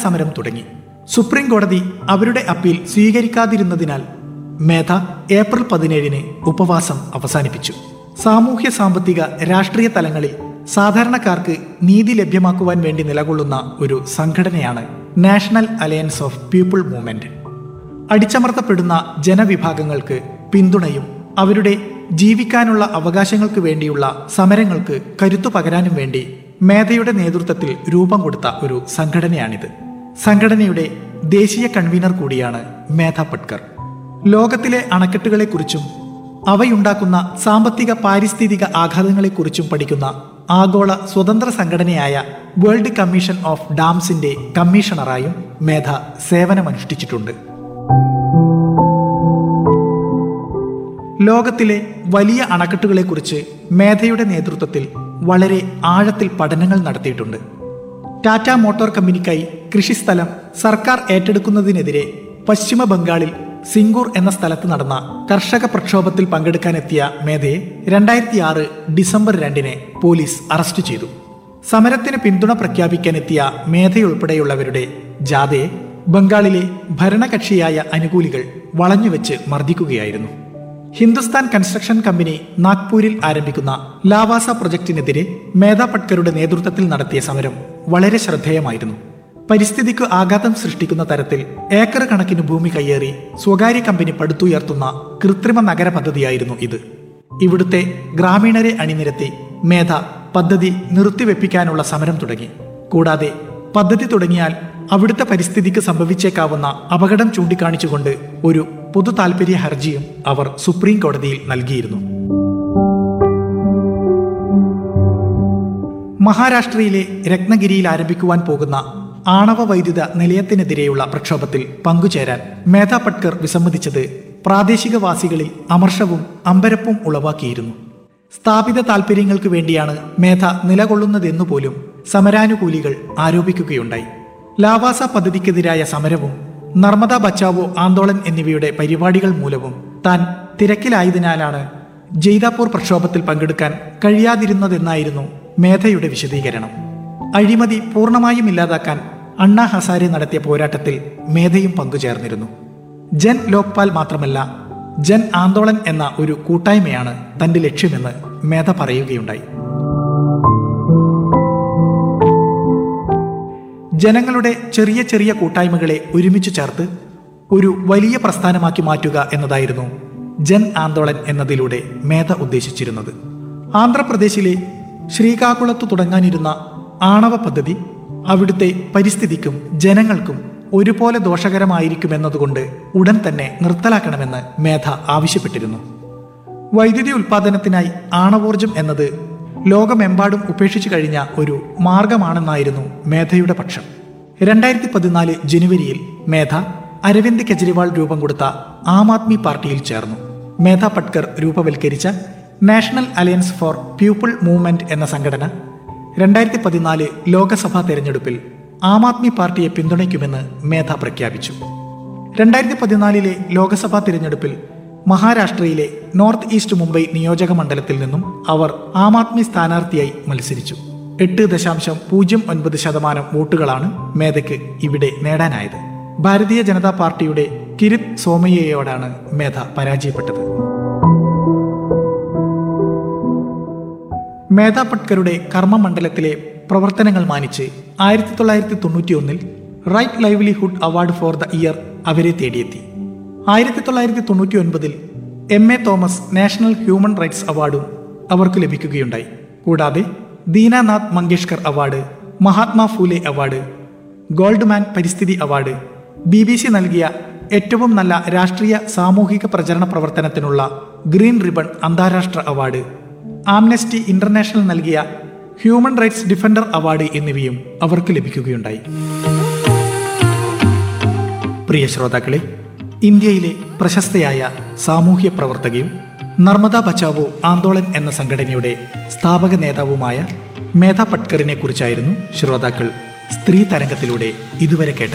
സമരം തുടങ്ങി സുപ്രീം കോടതി അവരുടെ അപ്പീൽ സ്വീകരിക്കാതിരുന്നതിനാൽ മേധ ഏപ്രിൽ പതിനേഴിന് ഉപവാസം അവസാനിപ്പിച്ചു സാമൂഹ്യ സാമ്പത്തിക രാഷ്ട്രീയ തലങ്ങളിൽ സാധാരണക്കാർക്ക് നീതി ലഭ്യമാക്കുവാൻ വേണ്ടി നിലകൊള്ളുന്ന ഒരു സംഘടനയാണ് National Alliance of People Movement അടിച്ചമർത്തപ്പെടുന്ന ജനവിഭാഗങ്ങൾക്ക് പിന്തുണയും അവരുടെ ജീവിക്കാനുള്ള അവകാശങ്ങൾക്ക് വേണ്ടിയുള്ള സമരങ്ങൾക്ക് കരുത്തു പകരാനും വേണ്ടി മേധയുടെ നേതൃത്വത്തിൽ രൂപം കൊടുത്ത ഒരു സംഘടനയാണിത് സംഘടനയുടെ ദേശീയ കൺവീനർ കൂടിയാണ് മേധ പട്കർ ലോകത്തിലെ അണക്കെട്ടുകളെക്കുറിച്ചും അവയുണ്ടാക്കുന്ന സാമ്പത്തിക പാരിസ്ഥിതിക ആഘാതങ്ങളെക്കുറിച്ചും പഠിക്കുന്ന ആഗോള സ്വതന്ത്ര സംഘടനയായ വേൾഡ് കമ്മീഷൻ ഓഫ് ഡാംസിന്റെ കമ്മീഷണറായും മേധ സേവനമനുഷ്ഠിച്ചിട്ടുണ്ട് ലോകത്തിലെ വലിയ അണക്കെട്ടുകളെക്കുറിച്ച് മേധയുടെ നേതൃത്വത്തിൽ വളരെ ആഴത്തിൽ പഠനങ്ങൾ നടത്തിയിട്ടുണ്ട് ടാറ്റ മോട്ടോർ കമ്പനിക്കായി കൃഷിസ്ഥലം സർക്കാർ ഏറ്റെടുക്കുന്നതിനെതിരെ പശ്ചിമ ബംഗാളിൽ സിംഗൂർ എന്ന സ്ഥലത്ത് നടന്ന കർഷക പ്രക്ഷോഭത്തിൽ പങ്കെടുക്കാനെത്തിയ മേധയെ രണ്ടായിരത്തി ആറ് ഡിസംബർ രണ്ടിന് പോലീസ് അറസ്റ്റ് ചെയ്തു സമരത്തിന് പിന്തുണ പ്രഖ്യാപിക്കാനെത്തിയ മേധയുൾപ്പെടെയുള്ളവരുടെ ജാഥയെ ബംഗാളിലെ ഭരണകക്ഷിയായ അനുകൂലികൾ വളഞ്ഞുവെച്ച് മർദ്ദിക്കുകയായിരുന്നു ഹിന്ദുസ്ഥാൻ കൺസ്ട്രക്ഷൻ കമ്പനി നാഗ്പൂരിൽ ആരംഭിക്കുന്ന ലാവാസ പ്രൊജക്ടിനെതിരെ മേധ പട്കറുടെ നേതൃത്വത്തിൽ നടത്തിയ സമരം വളരെ ശ്രദ്ധേയമായിരുന്നു പരിസ്ഥിതിക്ക് ആഘാതം സൃഷ്ടിക്കുന്ന തരത്തിൽ ഏക്കർ കണക്കിന് ഭൂമി കയ്യേറി സ്വകാര്യ കമ്പനി പടുത്തുയർത്തുന്ന കൃത്രിമ നഗര പദ്ധതിയായിരുന്നു ഇത് ഇവിടുത്തെ ഗ്രാമീണരെ അണിനിരത്തി മേധ പദ്ധതി നിർത്തിവെപ്പിക്കാനുള്ള സമരം തുടങ്ങി കൂടാതെ പദ്ധതി തുടങ്ങിയാൽ അവിടുത്തെ പരിസ്ഥിതിക്ക് സംഭവിച്ചേക്കാവുന്ന അപകടം ചൂണ്ടിക്കാണിച്ചുകൊണ്ട് ഒരു പൊതു താൽപര്യ ഹർജിയും അവർ സുപ്രീം കോടതിയിൽ നൽകിയിരുന്നു മഹാരാഷ്ട്രയിലെ രത്നഗിരിയിൽ ആരംഭിക്കുവാൻ പോകുന്ന ആണവ വൈദ്യുത നിലയത്തിനെതിരെയുള്ള പ്രക്ഷോഭത്തിൽ പങ്കുചേരാൻ മേധ പട്കർ വിസമ്മതിച്ചത് പ്രാദേശികവാസികളിൽ അമർഷവും അമ്പരപ്പും ഉളവാക്കിയിരുന്നു സ്ഥാപിത താൽപര്യങ്ങൾക്ക് വേണ്ടിയാണ് മേധ നിലകൊള്ളുന്നതെന്നു പോലും സമരാനുകൂലികൾ ആരോപിക്കുകയുണ്ടായി ലാവാസ പദ്ധതിക്കെതിരായ സമരവും നർമ്മദ ബച്ചാവോ ആന്തോളൻ എന്നിവയുടെ പരിപാടികൾ മൂലവും താൻ തിരക്കിലായതിനാലാണ് ജയ്താപൂർ പ്രക്ഷോഭത്തിൽ പങ്കെടുക്കാൻ കഴിയാതിരുന്നതെന്നായിരുന്നു മേധയുടെ വിശദീകരണം അഴിമതി പൂർണ്ണമായും ഇല്ലാതാക്കാൻ അണ്ണാ ഹസാരെ നടത്തിയ പോരാട്ടത്തിൽ മേധയും പങ്കുചേർന്നിരുന്നു ജൻ ലോക്പാൽ മാത്രമല്ല ജൻ ആന്തോളൻ എന്ന ഒരു കൂട്ടായ്മയാണ് തന്റെ ലക്ഷ്യമെന്ന് മേധ പറയുകയുണ്ടായി ജനങ്ങളുടെ ചെറിയ ചെറിയ കൂട്ടായ്മകളെ ഒരുമിച്ച് ചേർത്ത് ഒരു വലിയ പ്രസ്ഥാനമാക്കി മാറ്റുക എന്നതായിരുന്നു ജൻ ആന്തോളൻ എന്നതിലൂടെ മേധ ഉദ്ദേശിച്ചിരുന്നത് ആന്ധ്രാപ്രദേശിലെ ശ്രീകാകുളത്ത് തുടങ്ങാനിരുന്ന ആണവ പദ്ധതി അവിടുത്തെ പരിസ്ഥിതിക്കും ജനങ്ങൾക്കും ഒരുപോലെ ദോഷകരമായിരിക്കുമെന്നതുകൊണ്ട് ഉടൻ തന്നെ നിർത്തലാക്കണമെന്ന് മേധ ആവശ്യപ്പെട്ടിരുന്നു വൈദ്യുതി ഉൽപാദനത്തിനായി ആണവോർജം എന്നത് ലോകമെമ്പാടും ഉപേക്ഷിച്ചു കഴിഞ്ഞ ഒരു മാർഗമാണെന്നായിരുന്നു മേധയുടെ പക്ഷം രണ്ടായിരത്തി പതിനാല് ജനുവരിയിൽ മേധ അരവിന്ദ് കെജ്രിവാൾ രൂപം കൊടുത്ത ആം ആദ്മി പാർട്ടിയിൽ ചേർന്നു മേധ പട്കർ രൂപവൽക്കരിച്ച National Alliance for People Movement എന്ന സംഘടന രണ്ടായിരത്തി പതിനാല് ലോക്സഭാ തെരഞ്ഞെടുപ്പിൽ ആം ആദ്മി പാർട്ടിയെ പിന്തുണയ്ക്കുമെന്ന് മേധ പ്രഖ്യാപിച്ചു രണ്ടായിരത്തി പതിനാലിലെ ലോക്സഭാ തിരഞ്ഞെടുപ്പിൽ മഹാരാഷ്ട്രയിലെ നോർത്ത് ഈസ്റ്റ് മുംബൈ നിയോജക മണ്ഡലത്തിൽ നിന്നും അവർ ആം ആദ്മി സ്ഥാനാർത്ഥിയായി മത്സരിച്ചു എട്ട് ദശാംശം പൂജ്യം ഒൻപത് ശതമാനം വോട്ടുകളാണ് മേധയ്ക്ക് ഇവിടെ നേടാനായത് ഭാരതീയ ജനതാ പാർട്ടിയുടെ കിരിത് സോമയ്യയോടാണ് മേധ പരാജയപ്പെട്ടത് മേധ പട്കറുടെ കർമ്മമണ്ഡലത്തിലെ പ്രവർത്തനങ്ങൾ മാനിച്ച് ആയിരത്തി തൊള്ളായിരത്തി തൊണ്ണൂറ്റി ഒന്നിൽ Right Livelihood Award for the Year അവരെ തേടിയെത്തി ആയിരത്തി തൊള്ളായിരത്തി തൊണ്ണൂറ്റി ഒൻപതിൽ M A Thomas National Human Rights അവാർഡും അവർക്ക് ലഭിക്കുകയുണ്ടായി കൂടാതെ Dinanath Mangeshkar award Mahatma Phule award Goldman പരിസ്ഥിതി അവാർഡ് ബി ബി സി നൽകിയ ഏറ്റവും നല്ല രാഷ്ട്രീയ സാമൂഹിക പ്രചരണ പ്രവർത്തനത്തിനുള്ള ഗ്രീൻ റിബൺ അന്താരാഷ്ട്ര അവാർഡ് ആംനസ്റ്റി ഇന്റർനാഷണൽ നൽകിയ ഹ്യൂമൻ റൈറ്റ്സ് ഡിഫൻഡർ അവാർഡ് എന്നിവയും അവർക്ക് ലഭിക്കുകയുണ്ടായി പ്രിയ ശ്രോതാക്കളെ ഇന്ത്യയിലെ പ്രശസ്തയായ സാമൂഹ്യ പ്രവർത്തകയും നർമ്മദ ബച്ചാവോ ആന്തോളൻ എന്ന സംഘടനയുടെ സ്ഥാപക നേതാവുമായ മേധ പട്കറിനെ കുറിച്ചായിരുന്നു ശ്രോതാക്കൾ സ്ത്രീ തരംഗത്തിലൂടെ ഇതുവരെ കേട്ടത്